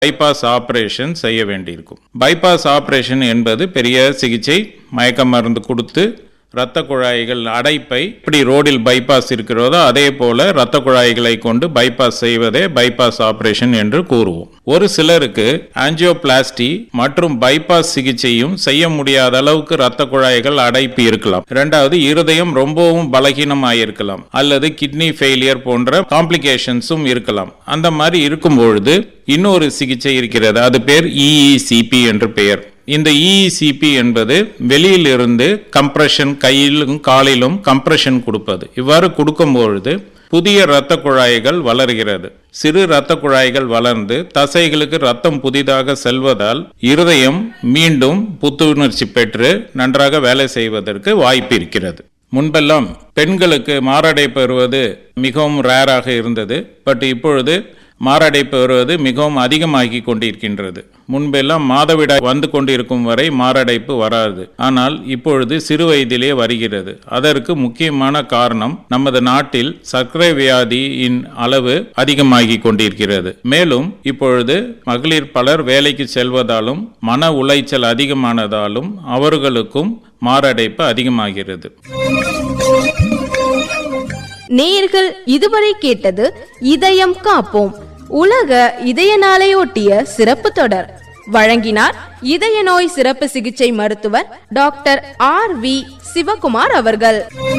bypass operation செய்ய வேண்டியிருக்கும் bypass operation என்பது பெரிய சிகிச்சை மயக்க மருந்து கொடுத்து இரத்த குழாய்கள் அடைப்பை இப்படி ரோடில் பைபாஸ் இருக்கிறதோ அதே போல இரத்த குழாய்களை கொண்டு பைபாஸ் செய்வதே பைபாஸ் ஆபரேஷன் என்று கூறுவோம் ஒரு சிலருக்கு ஆஞ்சியோபிளாஸ்டி மற்றும் பைபாஸ் சிகிச்சையும் செய்ய முடியாத அளவுக்கு இரத்த குழாய்கள் அடைப்பு இருக்கலாம் இரண்டாவது இருதயம் ரொம்பவும் பலகீனமாயிருக்கலாம் அல்லது கிட்னி ஃபெயிலியர் போன்ற காம்ப்ளிகேஷன்ஸும் இருக்கலாம் அந்த மாதிரி இருக்கும் பொழுது இன்னொரு சிகிச்சை இருக்கிறது அது பேர் இஇசிபி என்று பெயர் இந்த இஇசிபி என்பது வெளியிலிருந்து கம்ப்ரெஷன் கையிலும் காலிலும் கம்ப்ரெஷன் கொடுப்பது இவ்வாறு கொடுக்கும் பொழுது புதிய இரத்த குழாய்கள் வளர்கிறது சிறு இரத்த குழாய்கள் வளர்ந்து தசைகளுக்கு ரத்தம் புதிதாக செல்வதால் இருதயம் மீண்டும் புத்துணர்ச்சி பெற்று நன்றாக வேலை செய்வதற்கு வாய்ப்பு இருக்கிறது முன்பெல்லாம் பெண்களுக்கு மாரடைப்பு வருவது மிகவும் ரேராக இருந்தது பட் இப்பொழுது மாரடைப்பு வருவது மிகவும் அதிகமாகி கொண்டிருக்கின்றது முன்பெல்லாம் மாதவிடாய் வந்து கொண்டிருக்கும் வரை மாரடைப்பு வராது ஆனால் இப்பொழுது சிறு வயதிலே வருகிறது அதற்கு முக்கியமான காரணம் நமது நாட்டில் சர்க்கரை வியாதியின் அளவு அதிகமாகி கொண்டிருக்கிறது மேலும் இப்பொழுது மகளிர் பலர் வேலைக்கு செல்வதாலும் மன உளைச்சல் அதிகமானதாலும் அவர்களுக்கும் மாரடைப்பு அதிகமாகிறது நேயர்கள் இதுவரை கேட்டது இதயம் காப்போம் உலக இதய நாளையொட்டிய சிறப்பு தொடர் வழங்கினார் இதய நோய் சிறப்பு சிகிச்சை மருத்துவர் டாக்டர் ஆர் வி சிவகுமார் அவர்கள்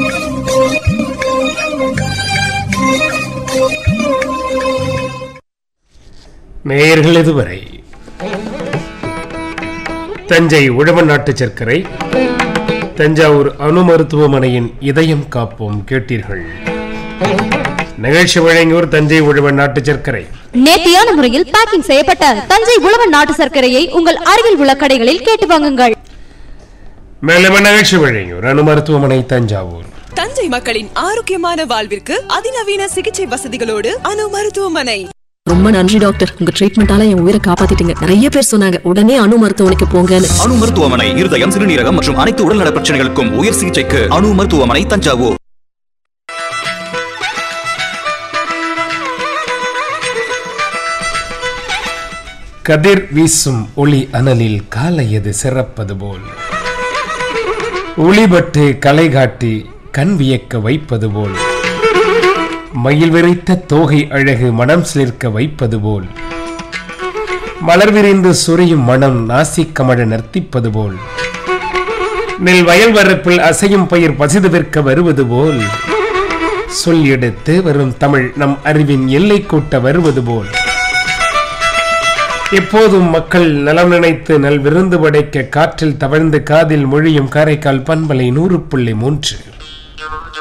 நேயர்கள் இதுவரை தஞ்சை உழவன் நாட்டு சர்க்கரை தஞ்சாவூர் அணு மருத்துவமனையின் இதயம் காப்போம் கேட்டீர்கள் நிகழ்ச்சி வழங்கியோர் தஞ்சை உழவன் நாட்டு சர்க்கரை நேர்த்தியான முறையில் பேக்கிங் செய்யப்பட்ட தஞ்சை உழவன் நாட்டு சர்க்கரையை உங்கள் அருகில் உள்ள கடைகளில் கேட்டு வாங்குங்கள் மேலும் நிகழ்ச்சி வழங்கியோர் அணு மருத்துவமனை தஞ்சாவூர் தஞ்சை மக்களின் ஆரோக்கியமான வாழ்விற்கு அதிநவீன சிகிச்சை வசதிகளோடு அணு மருத்துவமனை ரொம்ப நன்றி டாக்டர் உங்க ட்ரீட்மெண்டால என் உயிரை காப்பாத்திட்டீங்க நிறைய பேர் சொன்னாங்க உடனே அணு மருத்துவமனைக்கு போங்கன்னு அணு மருத்துவமனை இருதயம் சிறுநீரகம் மற்றும் அனைத்து உடல்நல பிரச்சனைகளுக்கும் உயர் சிகிச்சைக்கு அணு மருத்துவமனை தஞ்சாவூர் கதிர் வீசும் ஒளி அனலில் காலையது சிறப்பது போல் ஒளிபட்டு களை காட்டி கண் வியக்க வைப்பது போல் மயில் விரித்த தோகை அழகு மனம் சிலிர்க்க வைப்பது போல் மலர் விரிந்து சொரியும் மனம் நாசிக்கமழ நர்த்திப்பது போல் நெல் வயல் வரப்பில் அசையும் பயிர் பசிது விற்க வருவது போல் சொல் எடுத்து வரும் தமிழ் நம் அறிவின் எல்லை கூட்ட வருவது போல் எப்போதும் மக்கள் நலம் நினைத்து நல் விருந்து படைக்க காற்றில் தவழ்ந்து காதில் மொழியும் காரைக்கால் பண்பலை நூறு புள்ளி மூன்று